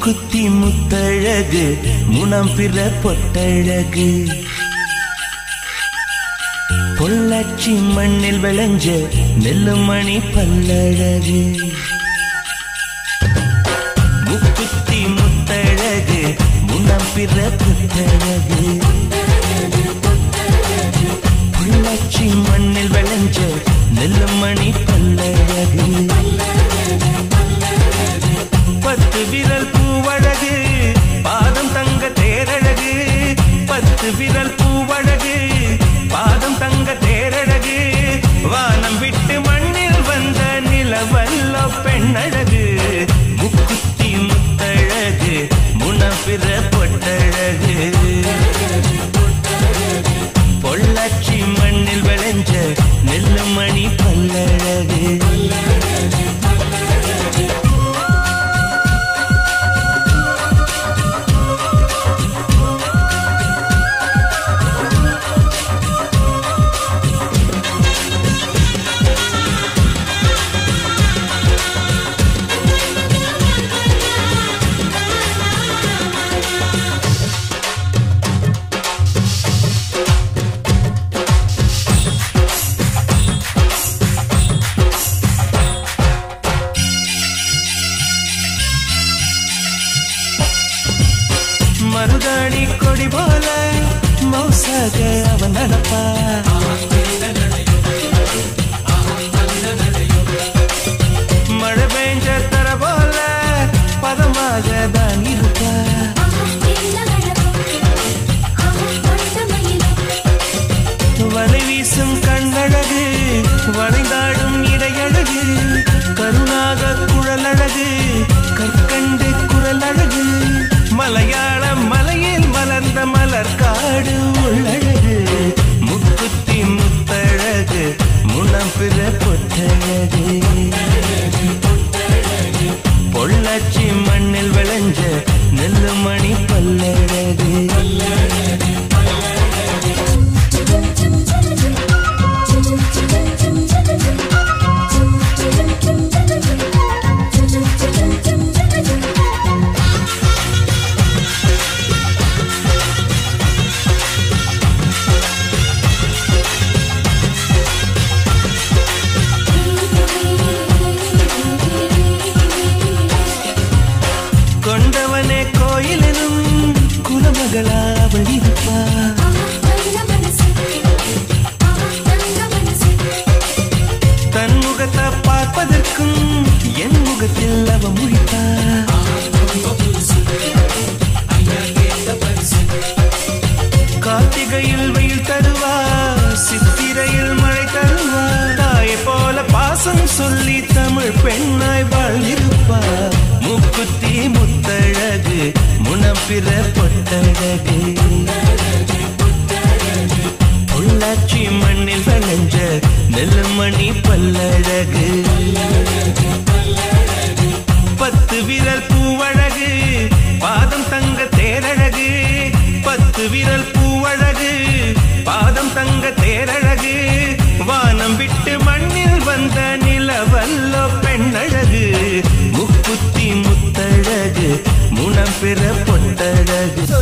முக்குத்தி முத்தழகு முனம் பிற பொட்டழகு பொள்ளாச்சி மண்ணில் விளைஞ்ச நெல்லுமணி பல்லழகு முக்குத்தி முத்தழகு முனம் பிற பொட்டழகு பொள்ளாச்சி மண்ணில் விளைஞ்ச நெல்லுமணி பல்லழகு பத்து விரல் பூவழகு பாதம் தங்க தேரழகு பத்து விரல் பூவழகு பாதம் தங்க தேரழகு வானம் விட்டு மண்ணில் வந்த நிலவல்ல பெண்ணழகு முக்குத்தி முத்தழகு முனப்பிற பொட்டழகு பொள்ளாச்சி மண்ணில் விளைஞ்ச நெல்லுமணி பல்லழகு மருதாணி கொடி போல மௌசாக அவன் நடப்பா மழை பெஞ்ச தர போல பதமாக தான் இருப்பா வலை வீசும் கண்ணழகு வளைந்தாடும் இடையழகு கருணாக குழலழகு கற்கண்டு குரலழகு மலையாள மலையில் மலர்ந்த மலர் காடு உள்ளழகு முக்குத்தி முத்தழகு முனப்பிற பொட்டழகு பொள்ளாச்சி மண்ணில் விளைஞ்ச நெல்லுமணி பல்லழகு கொண்டவனே கோயிலிலும் குலமகளா அவள் இருப்பா தன் முகத்தை பார்ப்பதற்கும் என் முகத்தில் அவ முழிப்பா கார்த்திகையில் வெயில் தருவா சித்திரையில் மழை தருவா தாயை போல பாசம் சொல்லி தமிழ் பெண்ணாய் வாழ்ந்திருப்பா முக்குத்தி முத்தழகு முனப்பிற பொட்டழகு பொள்ளாச்சி மண்ணில் விளைஞ்ச நெல்லுமணி பல்லழகு பத்து விரல் பூவழகு பாதம் தங்க தேரழகு பத்து விரல் பூவழகு பாதம் தங்க தேரழகு வானம் விட்டு மண்ணில் வந்த நிலவல்ல பெண்ணழகு முக்குத்தி முத்தழகு முனம் பெற பொட்டழகு